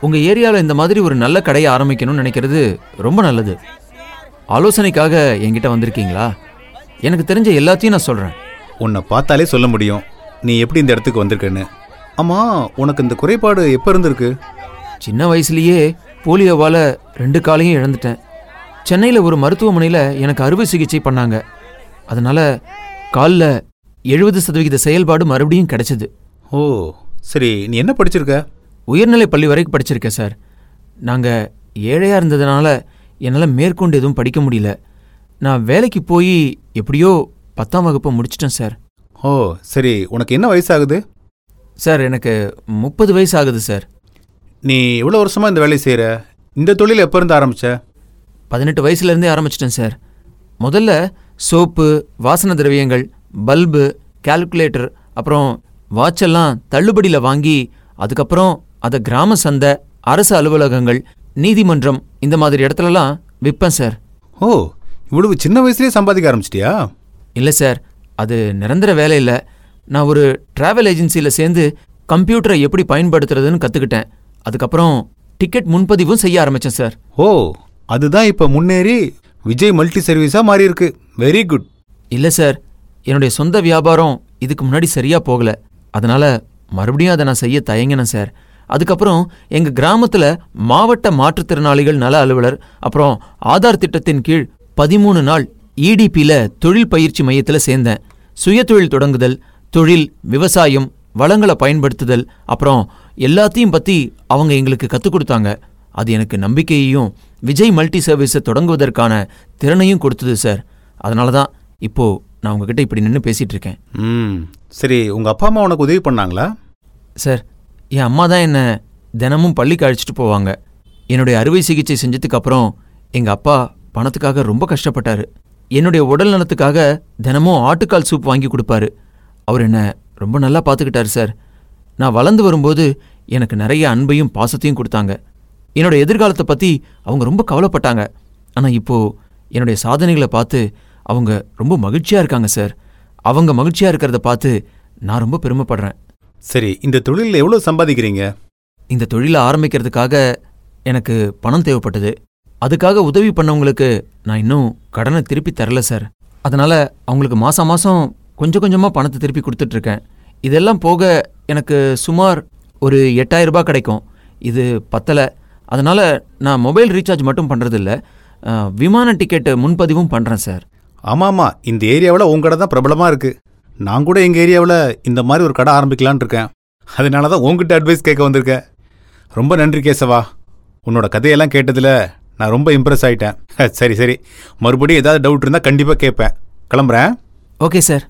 உங்க ஏரியாவில் இந்த மாதிரி ஒரு நல்ல கடையை ஆரம்பிக்கணும்னு நினைக்கிறது ரொம்ப நல்லது ஆலோசனைக்காக என்கிட்ட வந்திருக்கீங்களா எனக்கு தெரிஞ்ச எல்லாத்தையும் நான் சொல்றேன் உன்னை பார்த்தாலே சொல்ல முடியும் நீ எப்படி இந்த இடத்துக்கு வந்திருக்கன்னு ஆமா உனக்கு இந்த குறைபாடு எப்போ இருந்திருக்கு சின்ன வயசுலயே போலியோவால ரெண்டு காலையும் இழந்துட்டேன் சென்னையில் ஒரு மருத்துவமனையில் எனக்கு அறுவை சிகிச்சை பண்ணாங்க அதனால காலில் எழுபது சதவிகித செயல்பாடு மறுபடியும் கிடைச்சது ஓ சரி நீ என்ன படிச்சிருக்க உயர்நிலை பள்ளி வரைக்கும் படிச்சிருக்கேன் சார் நாங்கள் ஏழையாக இருந்ததுனால என்னால் மேற்கொண்டு எதுவும் படிக்க முடியல நான் வேலைக்கு போய் எப்படியோ பத்தாம் வகுப்பை முடிச்சிட்டேன் சார் ஓ சரி உனக்கு என்ன வயசாகுது சார் எனக்கு முப்பது வயசு ஆகுது சார் நீ எவ்வளோ வருஷமா இந்த வேலையை செய்கிற இந்த தொழில் எப்போ இருந்து ஆரம்பிச்ச பதினெட்டு வயசுலேருந்தே ஆரம்பிச்சிட்டேன் சார் முதல்ல சோப்பு வாசன திரவியங்கள் பல்பு கால்குலேட்டர் அப்புறம் வாட்செல்லாம் தள்ளுபடியில் வாங்கி அதுக்கப்புறம் அதை கிராம சந்தை அரசு அலுவலகங்கள் நீதிமன்றம் இந்த மாதிரி இடத்துலலாம் விற்பேன் சார் ஓ இவ்வளவு சின்ன வயசுலயே சம்பாதிக்க ஆரம்பிச்சிட்டியா இல்லை சார் அது நிரந்தர வேலை இல்லை நான் ஒரு டிராவல் ஏஜென்சியில் சேர்ந்து கம்ப்யூட்டரை எப்படி பயன்படுத்துறதுன்னு கற்றுக்கிட்டேன் அதுக்கப்புறம் டிக்கெட் முன்பதிவும் செய்ய ஆரம்பித்தேன் சார் ஓ அதுதான் இப்போ முன்னேறி விஜய் மல்டி சர்வீஸாக மாறி இருக்கு வெரி குட் இல்லை சார் என்னுடைய சொந்த வியாபாரம் இதுக்கு முன்னாடி சரியா போகல அதனால மறுபடியும் அதை நான் செய்ய தயங்கினேன் சார் அதுக்கப்புறம் எங்க கிராமத்துல மாவட்ட மாற்றுத்திறனாளிகள் நல அலுவலர் அப்புறம் ஆதார் திட்டத்தின் கீழ் பதிமூணு நாள் இடிபியில் தொழில் பயிற்சி மையத்தில் சேர்ந்தேன் சுயதொழில் தொடங்குதல் தொழில் விவசாயம் வளங்களை பயன்படுத்துதல் அப்புறம் எல்லாத்தையும் பற்றி அவங்க எங்களுக்கு கற்றுக் கொடுத்தாங்க அது எனக்கு நம்பிக்கையையும் விஜய் மல்டி சர்வீஸை தொடங்குவதற்கான திறனையும் கொடுத்தது சார் அதனால தான் இப்போ நான் உங்ககிட்ட இப்படி நின்று பேசிட்டு இருக்கேன் ம் சரி உங்கள் அப்பா அம்மா உனக்கு உதவி பண்ணாங்களா சார் என் அம்மா தான் என்னை தினமும் பள்ளிக்கு அழைச்சிட்டு போவாங்க என்னுடைய அறுவை சிகிச்சை செஞ்சதுக்கு அப்புறம் எங்கள் அப்பா பணத்துக்காக ரொம்ப கஷ்டப்பட்டாரு என்னுடைய உடல் நலத்துக்காக தினமும் ஆட்டுக்கால் சூப் வாங்கி கொடுப்பாரு அவர் என்னை ரொம்ப நல்லா பார்த்துக்கிட்டாரு சார் நான் வளர்ந்து வரும்போது எனக்கு நிறைய அன்பையும் பாசத்தையும் கொடுத்தாங்க என்னோட எதிர்காலத்தை பற்றி அவங்க ரொம்ப கவலைப்பட்டாங்க ஆனால் இப்போ என்னுடைய சாதனைகளை பார்த்து அவங்க ரொம்ப மகிழ்ச்சியாக இருக்காங்க சார் அவங்க மகிழ்ச்சியாக இருக்கிறத பார்த்து நான் ரொம்ப பெருமைப்படுறேன் சரி இந்த தொழிலில் எவ்வளோ சம்பாதிக்கிறீங்க இந்த தொழிலை ஆரம்பிக்கிறதுக்காக எனக்கு பணம் தேவைப்பட்டது அதுக்காக உதவி பண்ணவங்களுக்கு நான் இன்னும் கடனை திருப்பி தரல சார் அதனால அவங்களுக்கு மாசம் மாசம் கொஞ்சம் கொஞ்சமா பணத்தை திருப்பி கொடுத்துட்டு இருக்கேன் இதெல்லாம் போக எனக்கு சுமார் ஒரு எட்டாயிரம் ரூபாய் கிடைக்கும் இது பத்தலை அதனால நான் மொபைல் ரீசார்ஜ் மட்டும் பண்றதில்ல அஹ், விமான டிக்கெட் முன்பதிவும் பண்றேன் சார் ஆமாம் ஆமாம் இந்த ஏரியாவில் உங்க கடை தான் பிரபலமாக இருக்கு நான் கூட எங்கள் ஏரியாவில் இந்த மாதிரி ஒரு கடை ஆரம்பிக்கலான்னு இருக்கேன் அதனால தான் உங்ககிட்ட அட்வைஸ் கேட்க வந்திருக்கேன் ரொம்ப நன்றி கேசவா உன்னோட கதையெல்லாம் கேட்டதில் நான் ரொம்ப இம்ப்ரெஸ் ஆயிட்டேன் சரி சரி மறுபடியும் ஏதாவது டவுட் இருந்தால் கண்டிப்பாக கேட்பேன் கிளம்புறேன் ஓகே சார்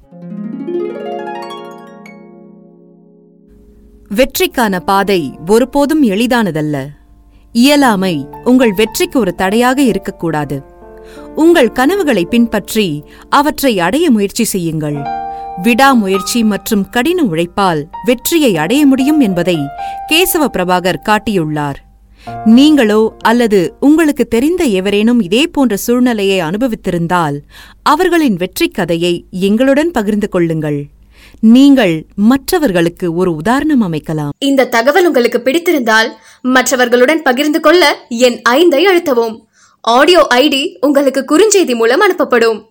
வெற்றிக்கான பாதை ஒருபோதும் எளிதானதல்ல இயலாமை உங்கள் வெற்றிக்கு ஒரு தடையாக இருக்கக்கூடாது உங்கள் கனவுகளை பின்பற்றி அவற்றை அடைய முயற்சி செய்யுங்கள் விடாமுயற்சி மற்றும் கடின உழைப்பால் வெற்றியை அடைய முடியும் என்பதை கேசவ பிரபாகர் காட்டியுள்ளார் நீங்களோ அல்லது உங்களுக்கு தெரிந்த எவரேனும் இதே போன்ற சூழ்நிலையை அனுபவித்திருந்தால் அவர்களின் வெற்றிக் கதையை எங்களுடன் பகிர்ந்து கொள்ளுங்கள் நீங்கள் மற்றவர்களுக்கு ஒரு உதாரணம் அமைக்கலாம் இந்த தகவல் உங்களுக்கு பிடித்திருந்தால் மற்றவர்களுடன் பகிர்ந்து கொள்ள என் ஐந்தை அழுத்தவும் ஆடியோ ஐடி உங்களுக்கு குறுஞ்செய்தி மூலம் அனுப்பப்படும்